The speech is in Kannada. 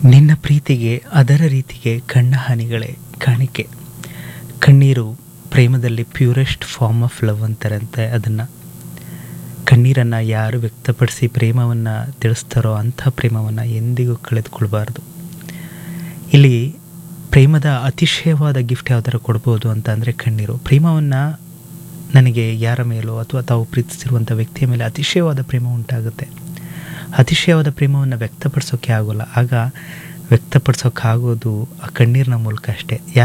ನಿನ್ನ ಪ್ರೀತಿಗೆ ಅದರ ರೀತಿಗೆ ಕಣ್ಣ ಹನಿಗಳೇ ಕಾಣಿಕೆ ಕಣ್ಣೀರು ಪ್ರೇಮದಲ್ಲಿ ಪ್ಯೂರೆಸ್ಟ್ ಫಾರ್ಮ್ ಆಫ್ ಲವ್ ಅಂತಾರಂತೆ ಅದನ್ನು ಕಣ್ಣೀರನ್ನು ಯಾರು ವ್ಯಕ್ತಪಡಿಸಿ ಪ್ರೇಮವನ್ನು ತಿಳಿಸ್ತಾರೋ ಅಂಥ ಪ್ರೇಮವನ್ನು ಎಂದಿಗೂ ಕಳೆದುಕೊಳ್ಬಾರ್ದು ಇಲ್ಲಿ ಪ್ರೇಮದ ಅತಿಶಯವಾದ ಗಿಫ್ಟ್ ಯಾವ್ದಾರ ಕೊಡ್ಬೋದು ಅಂತ ಅಂದರೆ ಕಣ್ಣೀರು ಪ್ರೇಮವನ್ನು ನನಗೆ ಯಾರ ಮೇಲೋ ಅಥವಾ ತಾವು ಪ್ರೀತಿಸಿರುವಂಥ ವ್ಯಕ್ತಿಯ ಮೇಲೆ ಅತಿಶಯವಾದ ಪ್ರೇಮ ಉಂಟಾಗುತ್ತೆ ಅತಿಶಯವಾದ ಪ್ರೇಮವನ್ನು ವ್ಯಕ್ತಪಡಿಸೋಕ್ಕೆ ಆಗೋಲ್ಲ ಆಗ ವ್ಯಕ್ತಪಡಿಸೋಕ್ಕಾಗೋದು ಆ ಕಣ್ಣೀರಿನ ಮೂಲಕ ಅಷ್ಟೇ